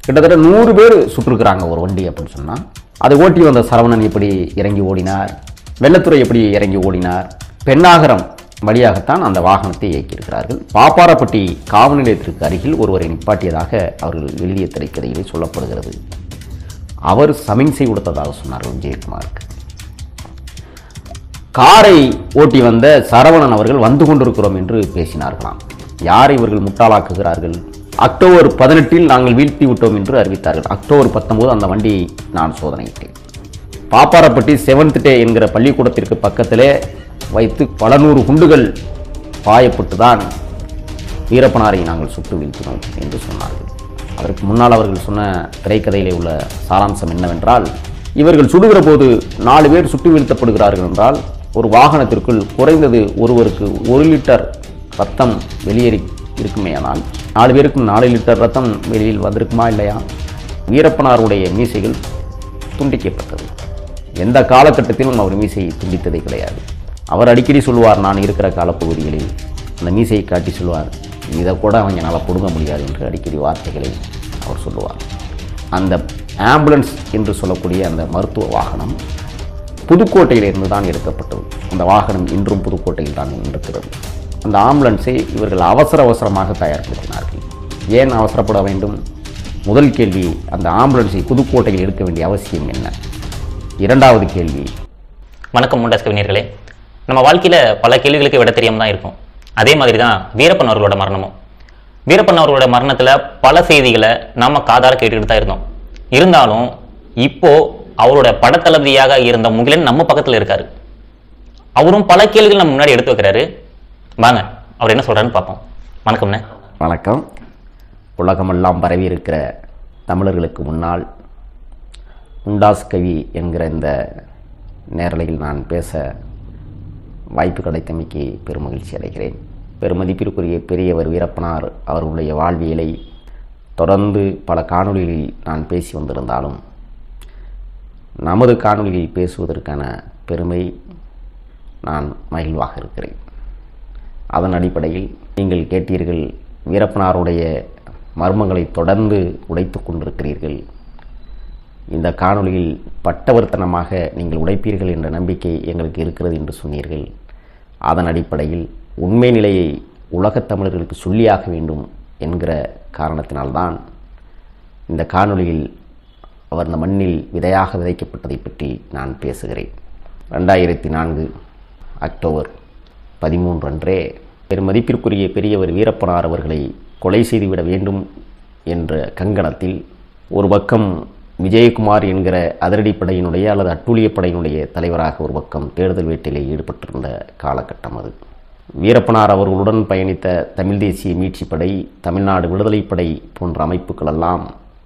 கிட்டத்தட்ட நூறு பேர் சுட்டிருக்கிறாங்க ஒரு வண்டி அப்படின்னு சொன்னால் அதை ஓட்டி வந்த சரவணன் எப்படி இறங்கி ஓடினார் வெள்ளத்துறை எப்படி இறங்கி ஓடினார் பெண்ணாகரம் வழியாகத்தான் அந்த வாகனத்தை இயக்கியிருக்கிறார்கள் பாப்பாரப்பட்டி காவல் நிலையத்திற்கு அருகில் ஒருவரை நிப்பாட்டியதாக அவர்கள் எழுதிய திரைக்கதையில் சொல்லப்படுகிறது அவர் சமிஞ்சை கொடுத்ததாக சொன்னார்கள் விஜயகுமாருக்கு காரை ஓட்டி வந்த சரவணன் அவர்கள் வந்து கொண்டிருக்கிறோம் என்று பேசினார்களாம் யாரை இவர்கள் முட்டாளாக்குகிறார்கள் அக்டோபர் பதினெட்டில் நாங்கள் வீழ்த்தி விட்டோம் என்று அறிவித்தார்கள் அக்டோபர் பத்தொன்பது அந்த வண்டியை நான் சோதனையிட்டேன் பாப்பாரப்பட்டி செவன்த் டே என்கிற பள்ளிக்கூடத்திற்கு பக்கத்திலே வைத்து பல நூறு குண்டுகள் பாயப்பட்டு தான் வீரப்பனாரை நாங்கள் சுட்டு வீழ்த்தினோம் என்று சொன்னார்கள் அதற்கு முன்னால் அவர்கள் சொன்ன திரைக்கதையிலே உள்ள சாராம்சம் என்னவென்றால் இவர்கள் சுடுகிற போது நாலு பேர் சுட்டு வீழ்த்தப்படுகிறார்கள் என்றால் ஒரு வாகனத்திற்குள் குறைந்தது ஒருவருக்கு ஒரு லிட்டர் ரத்தம் வெளியேறி இருக்குமேயானால் நாலு பேருக்கும் நாலு லிட்டர் ரத்தம் வெளியில் வந்திருக்குமா இல்லையா வீரப்பனாருடைய மீசைகள் துண்டிக்கப்பட்டது எந்த காலகட்டத்திலும் அவர் மீசையை துண்டித்ததே கிடையாது அவர் அடிக்கடி சொல்லுவார் நான் இருக்கிற காலப்பகுதிகளில் அந்த மீசையை காட்டி சொல்லுவார் இதை கூட அவங்க என்னால் பிடுங்க முடியாது என்று அடிக்கடி வார்த்தைகளை அவர் சொல்லுவார் அந்த ஆம்புலன்ஸ் என்று சொல்லக்கூடிய அந்த மருத்துவ வாகனம் புதுக்கோட்டையிலிருந்து தான் எடுக்கப்பட்டது அந்த வாகனம் இன்றும் புதுக்கோட்டையில் தான் இருக்கிறது அந்த ஆம்புலன்ஸை இவர்கள் அவசர அவசரமாக தயார்படுத்தினார்கள் ஏன் அவசரப்பட வேண்டும் முதல் கேள்வி அந்த ஆம்புலன்ஸை புதுக்கோட்டையில் எடுக்க வேண்டிய அவசியம் என்ன இரண்டாவது கேள்வி வணக்கம் முண்டாஸ் கவிஞர்களே நம்ம வாழ்க்கையில் பல கேள்விகளுக்கு விட தெரியாம தான் இருக்கும் அதே மாதிரி தான் வீரப்பன் அவர்களோட மரணமும் வீரப்பன் அவர்களோட மரணத்தில் பல செய்திகளை நம்ம காதார கேட்டுக்கிட்டு தான் இருந்தோம் இருந்தாலும் இப்போ அவரோட படத்தளபதியாக இருந்த முகிலன் நம்ம பக்கத்தில் இருக்காரு அவரும் பல கேள்விகள் நம்ம முன்னாடி எடுத்து வைக்கிறாரு வாங்க அவர் என்ன சொல்றாருன்னு பார்ப்போம் வணக்கம்ண்ணே வணக்கம் உலகமெல்லாம் பரவி இருக்கிற தமிழர்களுக்கு முன்னால் உண்டாஸ் கவி என்கிற இந்த நேரலையில் நான் பேச வாய்ப்பு கிடைத்தமைக்கு பெருமகிழ்ச்சி அடைகிறேன் பெருமதிப்பிற்குரிய பெரியவர் வீரப்பனார் அவர்களுடைய வாழ்வியலை தொடர்ந்து பல காணொளிகளில் நான் பேசி வந்திருந்தாலும் நமது காணொளியில் பேசுவதற்கான பெருமை நான் மகிழ்வாக இருக்கிறேன் அதன் அடிப்படையில் நீங்கள் கேட்டீர்கள் வீரப்பனாருடைய மர்மங்களை தொடர்ந்து உடைத்து கொண்டிருக்கிறீர்கள் இந்த காணொளியில் பட்டவர்த்தனமாக நீங்கள் உடைப்பீர்கள் என்ற நம்பிக்கை எங்களுக்கு இருக்கிறது என்று சொன்னீர்கள் அதன் அடிப்படையில் உண்மை நிலையை உலகத் தமிழர்களுக்கு சொல்லியாக வேண்டும் என்கிற காரணத்தினால்தான் இந்த காணொளியில் அவர் இந்த மண்ணில் விதையாக விதைக்கப்பட்டதை பற்றி நான் பேசுகிறேன் ரெண்டாயிரத்தி நான்கு அக்டோபர் பதிமூன்று அன்றே பெருமதிப்பிற்குரிய பெரியவர் வீரப்பனார் அவர்களை கொலை செய்துவிட வேண்டும் என்ற கங்கணத்தில் ஒரு பக்கம் விஜயகுமார் என்கிற அதிரடிப்படையினுடைய அல்லது அட்டூழியப் படையினுடைய தலைவராக ஒரு பக்கம் தேடுதல் வேட்டையிலே ஈடுபட்டிருந்த காலகட்டம் அது வீரப்பனார் அவர்களுடன் பயணித்த தமிழ் தேசிய மீட்சிப் படை தமிழ்நாடு விடுதலைப் படை போன்ற அமைப்புகளெல்லாம்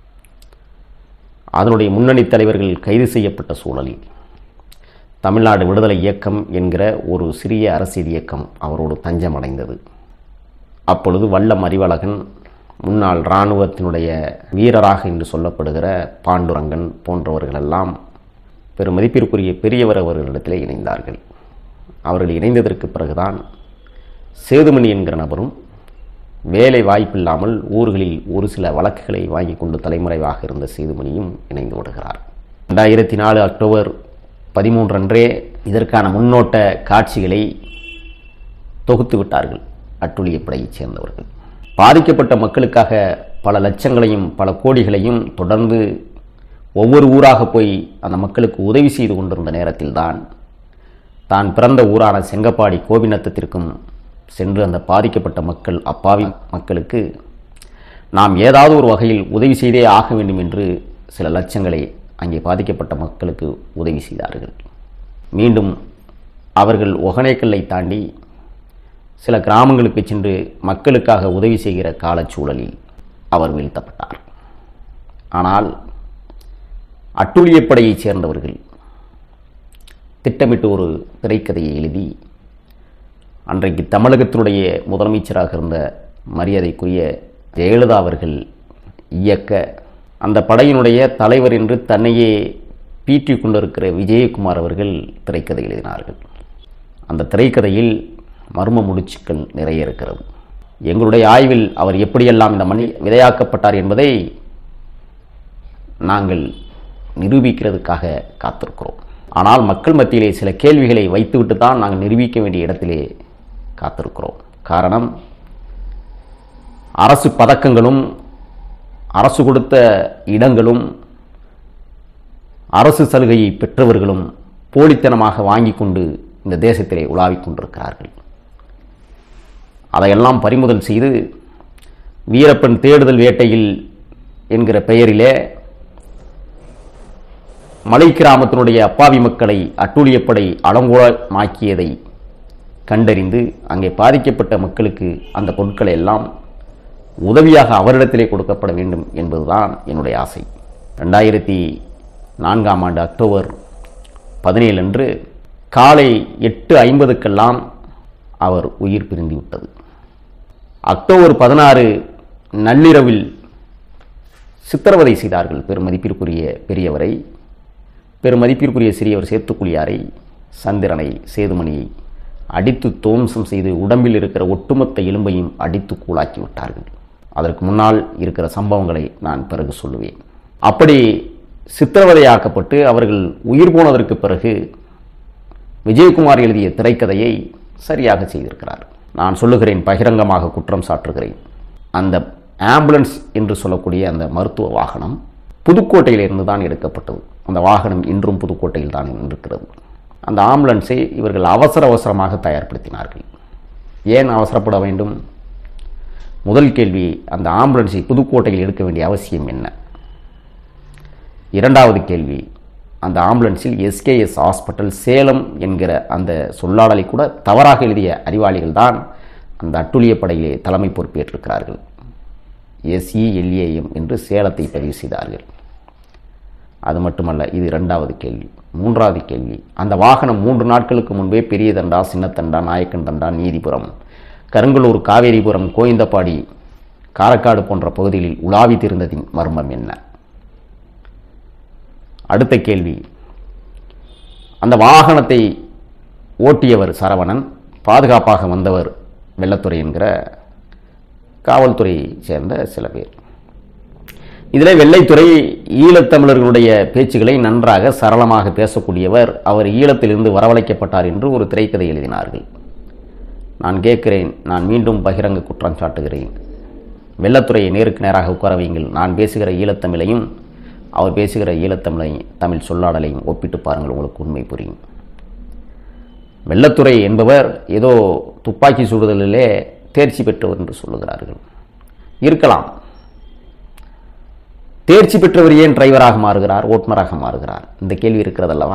அதனுடைய முன்னணி தலைவர்கள் கைது செய்யப்பட்ட சூழலில் தமிழ்நாடு விடுதலை இயக்கம் என்கிற ஒரு சிறிய அரசியல் இயக்கம் அவரோடு தஞ்சம் அடைந்தது அப்பொழுது வல்லம் அறிவழகன் முன்னாள் இராணுவத்தினுடைய வீரராக என்று சொல்லப்படுகிற பாண்டுரங்கன் போன்றவர்களெல்லாம் பெரும் மதிப்பிற்குரிய பெரியவர் அவர்களிடத்திலே இணைந்தார்கள் அவர்கள் இணைந்ததற்கு பிறகுதான் சேதுமணி என்கிற நபரும் வேலை வாய்ப்பில்லாமல் ஊர்களில் ஒரு சில வழக்குகளை வாங்கி கொண்டு தலைமறைவாக இருந்த சேதுமணியும் இணைந்து விடுகிறார் ரெண்டாயிரத்தி நாலு அக்டோபர் பதிமூன்று அன்றே இதற்கான முன்னோட்ட காட்சிகளை தொகுத்து விட்டார்கள் அட்டுழியப்படையைச் சேர்ந்தவர்கள் பாதிக்கப்பட்ட மக்களுக்காக பல லட்சங்களையும் பல கோடிகளையும் தொடர்ந்து ஒவ்வொரு ஊராக போய் அந்த மக்களுக்கு உதவி செய்து கொண்டிருந்த நேரத்தில்தான் தான் பிறந்த ஊரான செங்கப்பாடி கோபிநத்தத்திற்கும் சென்று அந்த பாதிக்கப்பட்ட மக்கள் அப்பாவி மக்களுக்கு நாம் ஏதாவது ஒரு வகையில் உதவி செய்தே ஆக வேண்டும் என்று சில லட்சங்களை அங்கே பாதிக்கப்பட்ட மக்களுக்கு உதவி செய்தார்கள் மீண்டும் அவர்கள் ஒகனேக்கல்லை தாண்டி சில கிராமங்களுக்கு சென்று மக்களுக்காக உதவி செய்கிற காலச்சூழலில் அவர் வீழ்த்தப்பட்டார் ஆனால் அட்டுழியப்படையைச் சேர்ந்தவர்கள் திட்டமிட்டு ஒரு திரைக்கதையை எழுதி அன்றைக்கு தமிழகத்தினுடைய முதலமைச்சராக இருந்த மரியாதைக்குரிய ஜெயலலிதா அவர்கள் இயக்க அந்த படையினுடைய தலைவர் என்று தன்னையே பீற்றி கொண்டிருக்கிற விஜயகுமார் அவர்கள் திரைக்கதை எழுதினார்கள் அந்த திரைக்கதையில் மர்ம முடிச்சுக்கள் நிறைய இருக்கிறது எங்களுடைய ஆய்வில் அவர் எப்படியெல்லாம் இந்த மண்ணில் விதையாக்கப்பட்டார் என்பதை நாங்கள் நிரூபிக்கிறதுக்காக காத்திருக்கிறோம் ஆனால் மக்கள் மத்தியிலே சில கேள்விகளை வைத்துவிட்டு தான் நாங்கள் நிரூபிக்க வேண்டிய இடத்திலே காத்திருக்கிறோம் காரணம் அரசு பதக்கங்களும் அரசு கொடுத்த இடங்களும் அரசு சலுகையை பெற்றவர்களும் போலித்தனமாக வாங்கி கொண்டு இந்த தேசத்திலே உலாவிக் கொண்டிருக்கிறார்கள் அதையெல்லாம் பறிமுதல் செய்து வீரப்பன் தேடுதல் வேட்டையில் என்கிற பெயரிலே மலை கிராமத்தினுடைய அப்பாவி மக்களை அட்டூழியப்படை அலங்கோலமாக்கியதை கண்டறிந்து அங்கே பாதிக்கப்பட்ட மக்களுக்கு அந்த பொருட்களை எல்லாம் உதவியாக அவரிடத்திலே கொடுக்கப்பட வேண்டும் என்பதுதான் என்னுடைய ஆசை ரெண்டாயிரத்தி நான்காம் ஆண்டு அக்டோபர் பதினேழு அன்று காலை எட்டு ஐம்பதுக்கெல்லாம் அவர் உயிர் பிரிந்து விட்டது அக்டோபர் பதினாறு நள்ளிரவில் சித்திரவதை செய்தார்கள் பெருமதிப்பிற்குரிய பெரியவரை பெருமதிப்பிற்குரிய சிறியவர் சேத்துக்குழியாரை சந்திரனை சேதுமணியை அடித்து தோம்சம் செய்து உடம்பில் இருக்கிற ஒட்டுமொத்த எலும்பையும் அடித்து கூழாக்கி விட்டார்கள் அதற்கு முன்னால் இருக்கிற சம்பவங்களை நான் பிறகு சொல்லுவேன் அப்படி சித்திரவதையாக்கப்பட்டு அவர்கள் உயிர் போனதற்கு பிறகு விஜயகுமார் எழுதிய திரைக்கதையை சரியாக செய்திருக்கிறார் நான் சொல்லுகிறேன் பகிரங்கமாக குற்றம் சாட்டுகிறேன் அந்த ஆம்புலன்ஸ் என்று சொல்லக்கூடிய அந்த மருத்துவ வாகனம் புதுக்கோட்டையிலிருந்து தான் எடுக்கப்பட்டது அந்த வாகனம் இன்றும் புதுக்கோட்டையில் தான் இருக்கிறது அந்த ஆம்புலன்ஸை இவர்கள் அவசர அவசரமாக தயார்படுத்தினார்கள் ஏன் அவசரப்பட வேண்டும் முதல் கேள்வி அந்த ஆம்புலன்ஸை புதுக்கோட்டையில் எடுக்க வேண்டிய அவசியம் என்ன இரண்டாவது கேள்வி அந்த ஆம்புலன்ஸில் எஸ்கேஎஸ் ஹாஸ்பிட்டல் சேலம் என்கிற அந்த சொல்லாடலை கூட தவறாக எழுதிய அறிவாளிகள் தான் அந்த அட்டுழிய படையிலே தலைமை பொறுப்பேற்றிருக்கிறார்கள் எஸ்இஎல்ஏஎம் என்று சேலத்தை பதிவு செய்தார்கள் அது மட்டுமல்ல இது இரண்டாவது கேள்வி மூன்றாவது கேள்வி அந்த வாகனம் மூன்று நாட்களுக்கு முன்பே பெரியதண்டா சின்னத்தண்டா நாயக்கன் தண்டா நீதிபுரம் கருங்கலூர் காவேரிபுரம் கோயந்தப்பாடி காரக்காடு போன்ற பகுதிகளில் உலாவி திருந்ததின் மர்மம் என்ன அடுத்த கேள்வி அந்த வாகனத்தை ஓட்டியவர் சரவணன் பாதுகாப்பாக வந்தவர் வெள்ளத்துறை என்கிற காவல்துறையை சேர்ந்த சில பேர் இதில் வெள்ளைத்துறை ஈழத்தமிழர்களுடைய பேச்சுகளை நன்றாக சரளமாக பேசக்கூடியவர் அவர் ஈழத்திலிருந்து வரவழைக்கப்பட்டார் என்று ஒரு திரைக்கதை எழுதினார்கள் நான் கேட்கிறேன் நான் மீண்டும் பகிரங்க குற்றம் சாட்டுகிறேன் வெள்ளத்துறையை நேருக்கு நேராக உட்கார வையுங்கள் நான் பேசுகிற ஈழத்தமிழையும் அவர் பேசுகிற ஈழத்தமிழை தமிழ் சொல்லாடலையும் ஒப்பிட்டு பாருங்கள் உங்களுக்கு உண்மை புரியும் வெள்ளத்துறை என்பவர் ஏதோ துப்பாக்கி சுடுதலிலே தேர்ச்சி பெற்றவர் என்று சொல்லுகிறார்கள் இருக்கலாம் தேர்ச்சி பெற்றவர் ஏன் டிரைவராக மாறுகிறார் ஓட்டுநராக மாறுகிறார் இந்த கேள்வி இருக்கிறதல்லவா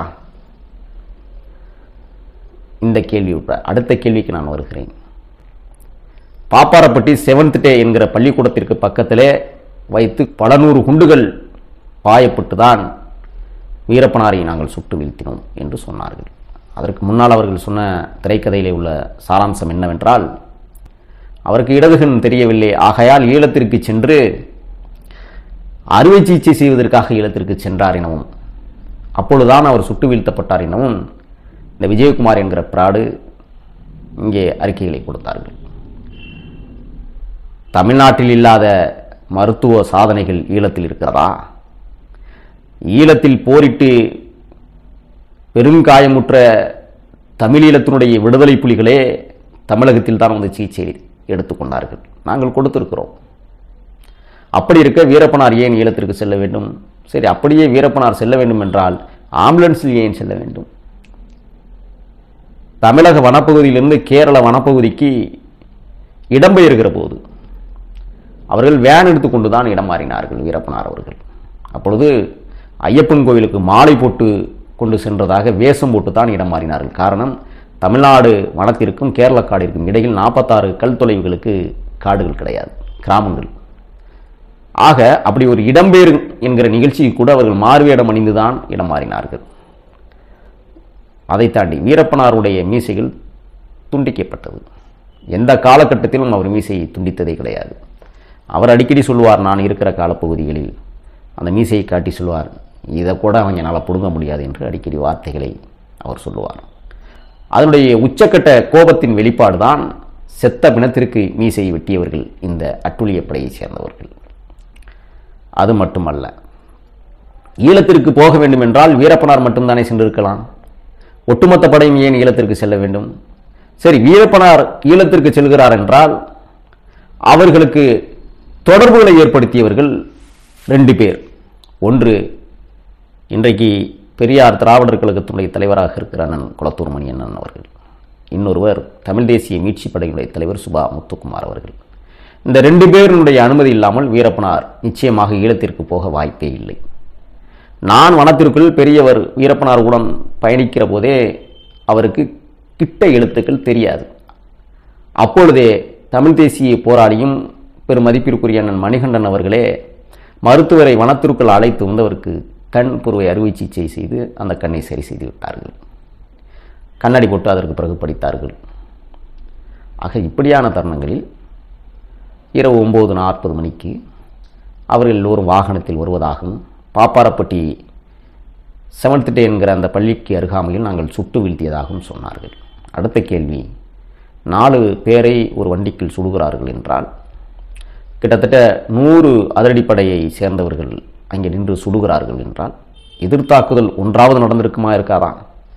இந்த கேள்வி உட்பட அடுத்த கேள்விக்கு நான் வருகிறேன் பாப்பாரப்பட்டி செவன்த் டே என்கிற பள்ளிக்கூடத்திற்கு பக்கத்திலே வைத்து பல நூறு குண்டுகள் பாயப்பட்டு தான் வீரப்பனாரை நாங்கள் சுட்டு வீழ்த்தினோம் என்று சொன்னார்கள் அதற்கு முன்னால் அவர்கள் சொன்ன திரைக்கதையிலே உள்ள சாராம்சம் என்னவென்றால் அவருக்கு இடதுகன் தெரியவில்லை ஆகையால் ஈழத்திற்கு சென்று அறுவை சிகிச்சை செய்வதற்காக ஈழத்திற்கு சென்றார் எனவும் அப்பொழுதுதான் அவர் சுட்டு வீழ்த்தப்பட்டார் எனவும் இந்த விஜயகுமார் என்கிற பிராடு இங்கே அறிக்கைகளை கொடுத்தார்கள் தமிழ்நாட்டில் இல்லாத மருத்துவ சாதனைகள் ஈழத்தில் இருக்கிறதா ஈழத்தில் போரிட்டு பெருங்காயமுற்ற தமிழீழத்தினுடைய விடுதலை புலிகளே தமிழகத்தில் தான் வந்து சிகிச்சை எடுத்துக்கொண்டார்கள் நாங்கள் கொடுத்திருக்கிறோம் அப்படி இருக்க வீரப்பனார் ஏன் ஈழத்திற்கு செல்ல வேண்டும் சரி அப்படியே வீரப்பனார் செல்ல வேண்டும் என்றால் ஆம்புலன்ஸில் ஏன் செல்ல வேண்டும் தமிழக வனப்பகுதியிலிருந்து கேரள வனப்பகுதிக்கு இடம்பெயர்கிற போது அவர்கள் வேன் எடுத்துக்கொண்டு தான் இடம் மாறினார்கள் வீரப்பனார் அவர்கள் அப்பொழுது ஐயப்பன் கோவிலுக்கு மாலை போட்டு கொண்டு சென்றதாக வேஷம் போட்டு தான் இடம் மாறினார்கள் காரணம் தமிழ்நாடு வனத்திற்கும் கேரள காடிற்கும் இடையில் நாற்பத்தாறு கல் தொலைவுகளுக்கு காடுகள் கிடையாது கிராமங்கள் ஆக அப்படி ஒரு இடம்பெயர் என்கிற நிகழ்ச்சிக்கு கூட அவர்கள் மாறுவேடம் அணிந்துதான் இடம் மாறினார்கள் அதை தாண்டி வீரப்பனாருடைய மீசைகள் துண்டிக்கப்பட்டது எந்த காலகட்டத்திலும் அவர் மீசையை துண்டித்ததே கிடையாது அவர் அடிக்கடி சொல்லுவார் நான் இருக்கிற காலப்பகுதிகளில் அந்த மீசையை காட்டி சொல்வார் இதை கூட அவங்க என்னால் பிடுங்க முடியாது என்று அடிக்கடி வார்த்தைகளை அவர் சொல்லுவார் அதனுடைய உச்சக்கட்ட கோபத்தின் வெளிப்பாடு தான் செத்த பிணத்திற்கு மீசையை வெட்டியவர்கள் இந்த அட்டுழிய படையைச் சேர்ந்தவர்கள் அது மட்டுமல்ல ஈழத்திற்கு போக வேண்டும் என்றால் வீரப்பனார் மட்டும்தானே சென்றிருக்கலாம் ஒட்டுமொத்த படையும் ஏன் ஈழத்திற்கு செல்ல வேண்டும் சரி வீரப்பனார் ஈழத்திற்கு செல்கிறார் என்றால் அவர்களுக்கு தொடர்புகளை ஏற்படுத்தியவர்கள் ரெண்டு பேர் ஒன்று இன்றைக்கு பெரியார் திராவிடர் கழகத்தினுடைய தலைவராக இருக்கிற அண்ணன் குளத்தூர் மணி அண்ணன் அவர்கள் இன்னொருவர் தமிழ் தேசிய மீட்சி படையினுடைய தலைவர் சுபா முத்துக்குமார் அவர்கள் இந்த ரெண்டு பேருடைய அனுமதி இல்லாமல் வீரப்பனார் நிச்சயமாக ஈழத்திற்கு போக வாய்ப்பே இல்லை நான் வனத்திற்குள் பெரியவர் வீரப்பனாருடன் பயணிக்கிற போதே அவருக்கு கிட்ட எழுத்துக்கள் தெரியாது அப்பொழுதே தமிழ் தேசிய போராளியும் பெரும் மதிப்பிற்குரிய அண்ணன் மணிகண்டன் அவர்களே மருத்துவரை வனத்திற்குள் அழைத்து வந்து அவருக்கு கண் புருவை அறுவை சிகிச்சை செய்து அந்த கண்ணை சரி செய்து விட்டார்கள் கண்ணாடி போட்டு அதற்கு பிறகு படித்தார்கள் ஆக இப்படியான தருணங்களில் இரவு ஒம்பது நாற்பது மணிக்கு அவர்கள் எல்லோரும் வாகனத்தில் வருவதாகவும் பாப்பாரப்பட்டி செவன்த் டே என்கிற அந்த பள்ளிக்கு அருகாமையில் நாங்கள் சுட்டு வீழ்த்தியதாகவும் சொன்னார்கள் அடுத்த கேள்வி நாலு பேரை ஒரு வண்டிக்குள் சுடுகிறார்கள் என்றால் கிட்டத்தட்ட நூறு அதிரடிப்படையை சேர்ந்தவர்கள் அங்கே நின்று சுடுகிறார்கள் என்றால் எதிர்த்தாக்குதல் ஒன்றாவது நடந்திருக்குமா இருக்காதா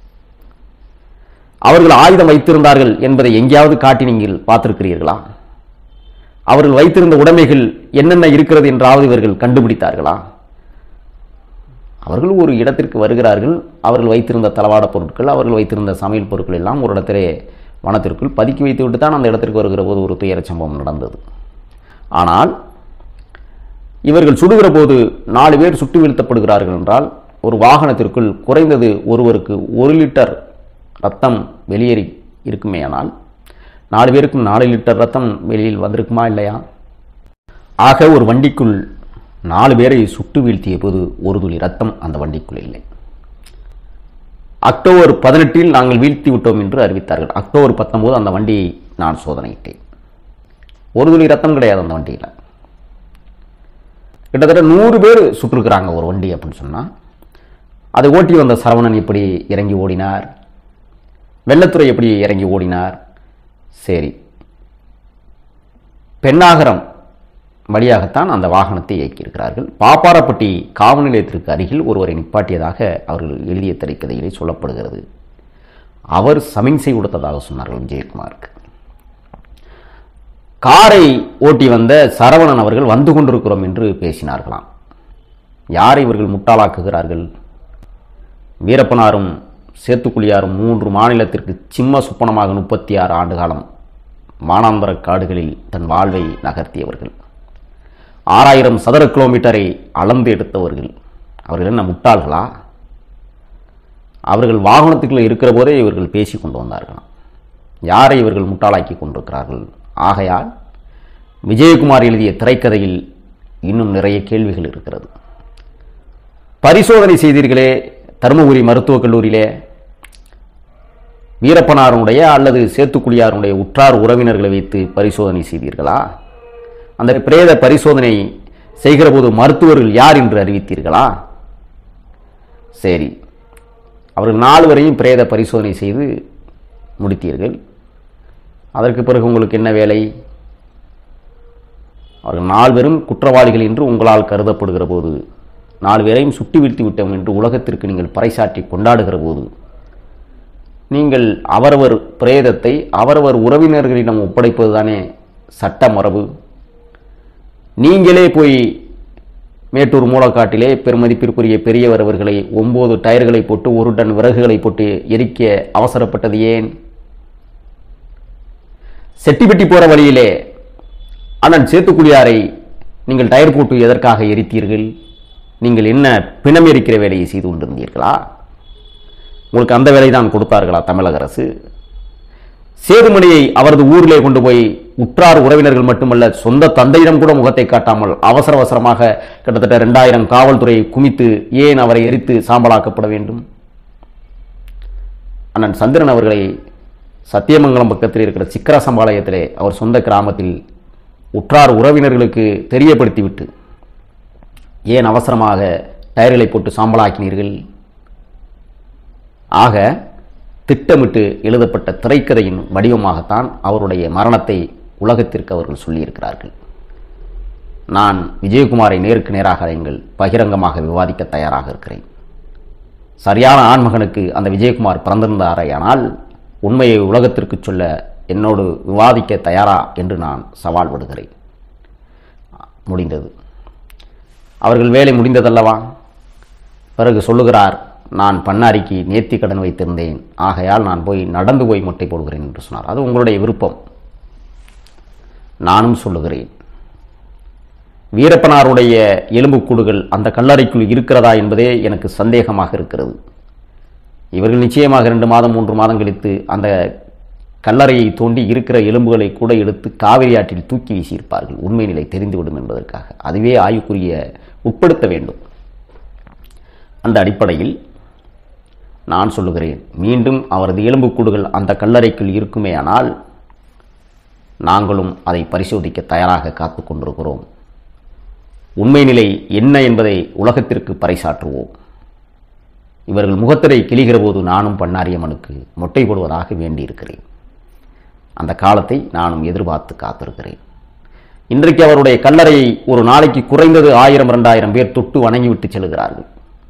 அவர்கள் ஆயுதம் வைத்திருந்தார்கள் என்பதை எங்கேயாவது காட்டி நீங்கள் பார்த்திருக்கிறீர்களா அவர்கள் வைத்திருந்த உடைமைகள் என்னென்ன இருக்கிறது என்றாவது இவர்கள் கண்டுபிடித்தார்களா அவர்கள் ஒரு இடத்திற்கு வருகிறார்கள் அவர்கள் வைத்திருந்த தளவாட பொருட்கள் அவர்கள் வைத்திருந்த சமையல் பொருட்கள் எல்லாம் ஒரு இடத்திலே வனத்திற்குள் பதுக்கி வைத்துவிட்டு தான் அந்த இடத்திற்கு வருகிற போது ஒரு துயர சம்பவம் நடந்தது ஆனால் இவர்கள் சுடுகிற போது நாலு பேர் சுட்டு வீழ்த்தப்படுகிறார்கள் என்றால் ஒரு வாகனத்திற்குள் குறைந்தது ஒருவருக்கு ஒரு லிட்டர் ரத்தம் வெளியேறி இருக்குமேயானால் நாலு பேருக்கும் நாலு லிட்டர் ரத்தம் வெளியில் வந்திருக்குமா இல்லையா ஆக ஒரு வண்டிக்குள் நாலு பேரை சுட்டு வீழ்த்திய போது ஒரு துளி ரத்தம் அந்த வண்டிக்குள் இல்லை அக்டோபர் பதினெட்டில் நாங்கள் வீழ்த்தி விட்டோம் என்று அறிவித்தார்கள் அக்டோபர் பத்தொன்பது அந்த வண்டியை நான் சோதனையிட்டேன் ஒரு துளி ரத்தம் கிடையாது அந்த வண்டியில் கிட்டத்தட்ட நூறு பேர் சுட்டிருக்கிறாங்க ஒரு வண்டி அப்படின்னு சொன்னால் அதை ஓட்டி வந்த சரவணன் எப்படி இறங்கி ஓடினார் வெள்ளத்துறை எப்படி இறங்கி ஓடினார் சரி பெண்ணாகரம் வழியாகத்தான் அந்த வாகனத்தை இயக்கியிருக்கிறார்கள் பாப்பாரப்பட்டி காவல் நிலையத்திற்கு அருகில் ஒருவரை நிப்பாட்டியதாக அவர்கள் எழுதிய திரைக்கதையிலே சொல்லப்படுகிறது அவர் சமிஞ்சை கொடுத்ததாக சொன்னார்கள் விஜயகுமாருக்கு காரை ஓட்டி வந்த சரவணன் அவர்கள் வந்து கொண்டிருக்கிறோம் என்று பேசினார்களாம் யாரை இவர்கள் முட்டாளாக்குகிறார்கள் வீரப்பனாரும் சேத்துக்குழியாரும் மூன்று மாநிலத்திற்கு சிம்ம சுப்பனமாக முப்பத்தி ஆறு ஆண்டு காலம் மானாந்தர காடுகளில் தன் வாழ்வை நகர்த்தியவர்கள் ஆறாயிரம் சதுர கிலோமீட்டரை அளந்து எடுத்தவர்கள் அவர்கள் என்ன முட்டாள்களா அவர்கள் வாகனத்துக்குள்ளே இருக்கிற போதே இவர்கள் பேசி கொண்டு வந்தார்களாம் யாரை இவர்கள் முட்டாளாக்கி கொண்டிருக்கிறார்கள் ஆகையால் விஜயகுமார் எழுதிய திரைக்கதையில் இன்னும் நிறைய கேள்விகள் இருக்கிறது பரிசோதனை செய்தீர்களே தருமபுரி மருத்துவக் கல்லூரியிலே வீரப்பனாருடைய அல்லது சேத்துக்குழியாருடைய உற்றார் உறவினர்களை வைத்து பரிசோதனை செய்தீர்களா அந்த பிரேத பரிசோதனை செய்கிற போது மருத்துவர்கள் யார் என்று அறிவித்தீர்களா சரி அவர்கள் நால்வரையும் பிரேத பரிசோதனை செய்து முடித்தீர்கள் அதற்கு பிறகு உங்களுக்கு என்ன வேலை அவர்கள் நால்வரும் குற்றவாளிகள் என்று உங்களால் கருதப்படுகிற போது நாலு பேரையும் சுட்டி வீழ்த்தி விட்டோம் என்று உலகத்திற்கு நீங்கள் பறைசாற்றி கொண்டாடுகிற போது நீங்கள் அவரவர் பிரேதத்தை அவரவர் உறவினர்களிடம் ஒப்படைப்பதுதானே சட்ட மரபு நீங்களே போய் மேட்டூர் மூலக்காட்டிலே பெருமதிப்பிற்குரிய பெரியவர் அவர்களை ஒன்பது டயர்களை போட்டு ஒரு டன் விறகுகளை போட்டு எரிக்க அவசரப்பட்டது ஏன் செட்டிப்பட்டி போற வழியிலே அண்ணன் சேத்துக்குடியாரை நீங்கள் டயர் போட்டு எதற்காக எரித்தீர்கள் நீங்கள் என்ன பிணம் எரிக்கிற வேலையை செய்து கொண்டிருந்தீர்களா உங்களுக்கு அந்த வேலை தான் கொடுத்தார்களா தமிழக அரசு சேதுமணியை அவரது ஊரிலே கொண்டு போய் உற்றார் உறவினர்கள் மட்டுமல்ல சொந்த தந்தையிடம் கூட முகத்தை காட்டாமல் அவசர அவசரமாக கிட்டத்தட்ட ரெண்டாயிரம் காவல்துறை குமித்து ஏன் அவரை எரித்து சாம்பலாக்கப்பட வேண்டும் அண்ணன் சந்திரன் அவர்களை சத்தியமங்கலம் பக்கத்தில் இருக்கிற சிக்கர சம்பாளையத்திலே அவர் சொந்த கிராமத்தில் உற்றார் உறவினர்களுக்கு தெரியப்படுத்திவிட்டு ஏன் அவசரமாக டயர்களை போட்டு சாம்பலாக்கினீர்கள் ஆக திட்டமிட்டு எழுதப்பட்ட திரைக்கதையின் வடிவமாகத்தான் அவருடைய மரணத்தை உலகத்திற்கு அவர்கள் சொல்லியிருக்கிறார்கள் நான் விஜயகுமாரை நேருக்கு நேராக அழையுங்கள் பகிரங்கமாக விவாதிக்க தயாராக இருக்கிறேன் சரியான ஆண்மகனுக்கு அந்த விஜயகுமார் பிறந்திருந்தாரேயானால் உண்மையை உலகத்திற்கு சொல்ல என்னோடு விவாதிக்க தயாரா என்று நான் சவால் விடுகிறேன் முடிந்தது அவர்கள் வேலை முடிந்ததல்லவா பிறகு சொல்லுகிறார் நான் பண்ணாரிக்கு நேர்த்தி கடன் வைத்திருந்தேன் ஆகையால் நான் போய் நடந்து போய் முட்டை போடுகிறேன் என்று சொன்னார் அது உங்களுடைய விருப்பம் நானும் சொல்லுகிறேன் வீரப்பனாருடைய எலும்புக்கூடுகள் அந்த கல்லறைக்குள் இருக்கிறதா என்பதே எனக்கு சந்தேகமாக இருக்கிறது இவர்கள் நிச்சயமாக ரெண்டு மாதம் மூன்று மாதம் கழித்து அந்த கல்லறையை தோண்டி இருக்கிற எலும்புகளை கூட எடுத்து காவிரி ஆற்றில் தூக்கி வீசியிருப்பார்கள் உண்மை நிலை தெரிந்துவிடும் என்பதற்காக அதுவே ஆய்வுக்குரிய உட்படுத்த வேண்டும் அந்த அடிப்படையில் நான் சொல்லுகிறேன் மீண்டும் அவரது எலும்புக்கூடுகள் அந்த கல்லறைக்குள் இருக்குமேயானால் நாங்களும் அதை பரிசோதிக்க தயாராக காத்து கொண்டிருக்கிறோம் உண்மை நிலை என்ன என்பதை உலகத்திற்கு பறைசாற்றுவோம் இவர்கள் முகத்திரை கிழிகிற போது நானும் பண்ணாரியம்மனுக்கு மொட்டை போடுவதாக வேண்டியிருக்கிறேன் அந்த காலத்தை நானும் எதிர்பார்த்து காத்திருக்கிறேன் இன்றைக்கு அவருடைய கல்லறையை ஒரு நாளைக்கு குறைந்தது ஆயிரம் இரண்டாயிரம் பேர் தொட்டு வணங்கிவிட்டு செல்கிறார்கள்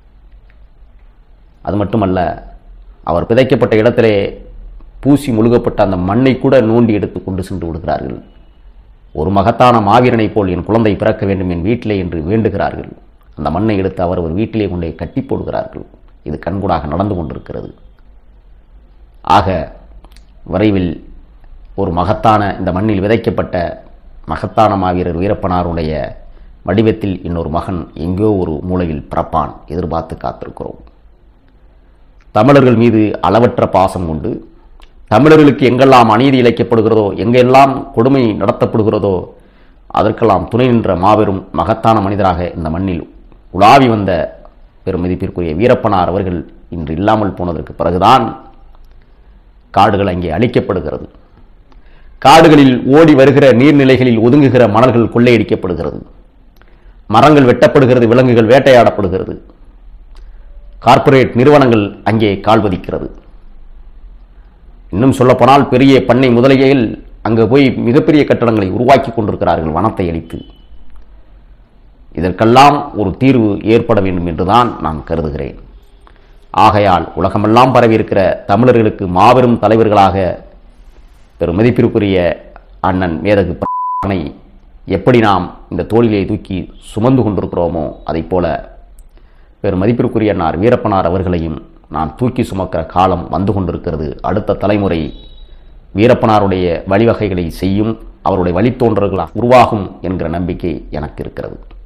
அது மட்டுமல்ல அவர் பிதைக்கப்பட்ட இடத்திலே பூசி முழுகப்பட்ட அந்த மண்ணை கூட நோண்டி எடுத்து கொண்டு சென்று விடுகிறார்கள் ஒரு மகத்தான மாவீரனைப் போல் என் குழந்தை பிறக்க வேண்டும் என் வீட்டிலே என்று வேண்டுகிறார்கள் அந்த மண்ணை எடுத்து அவர் ஒரு வீட்டிலே கொண்டே கட்டி போடுகிறார்கள் இது கண்கூடாக நடந்து கொண்டிருக்கிறது ஆக விரைவில் ஒரு மகத்தான இந்த மண்ணில் விதைக்கப்பட்ட மகத்தான மாவீரர் வீரப்பனாருடைய வடிவத்தில் இன்னொரு மகன் எங்கோ ஒரு மூலையில் பிறப்பான் எதிர்பார்த்து காத்திருக்கிறோம் தமிழர்கள் மீது அளவற்ற பாசம் கொண்டு தமிழர்களுக்கு எங்கெல்லாம் அநீதி இழைக்கப்படுகிறதோ எங்கெல்லாம் கொடுமை நடத்தப்படுகிறதோ அதற்கெல்லாம் துணை நின்ற மாபெரும் மகத்தான மனிதராக இந்த மண்ணில் உலாவி வந்த பெரும் மதிப்பிற்குரிய வீரப்பனார் அவர்கள் இன்று இல்லாமல் போனதற்கு பிறகுதான் காடுகள் அங்கே அழிக்கப்படுகிறது காடுகளில் ஓடி வருகிற நீர்நிலைகளில் ஒதுங்குகிற மணல்கள் கொள்ளையடிக்கப்படுகிறது மரங்கள் வெட்டப்படுகிறது விலங்குகள் வேட்டையாடப்படுகிறது கார்ப்பரேட் நிறுவனங்கள் அங்கே கால்வதிக்கிறது இன்னும் சொல்லப்போனால் பெரிய பண்ணை முதலையில் அங்கே போய் மிகப்பெரிய கட்டடங்களை உருவாக்கி கொண்டிருக்கிறார்கள் வனத்தை அழித்து இதற்கெல்லாம் ஒரு தீர்வு ஏற்பட வேண்டும் என்றுதான் நான் கருதுகிறேன் ஆகையால் உலகமெல்லாம் பரவியிருக்கிற தமிழர்களுக்கு மாபெரும் தலைவர்களாக பெரும் மதிப்பிற்குரிய அண்ணன் மேதகு பிரானை எப்படி நாம் இந்த தோளிலே தூக்கி சுமந்து கொண்டிருக்கிறோமோ அதைப் போல பெரும் மதிப்பிற்குரிய அன்னார் வீரப்பனார் அவர்களையும் நான் தூக்கி சுமக்கிற காலம் வந்து கொண்டிருக்கிறது அடுத்த தலைமுறை வீரப்பனாருடைய வழிவகைகளை செய்யும் அவருடைய வழித்தோன்றல்களாக உருவாகும் என்கிற நம்பிக்கை எனக்கு இருக்கிறது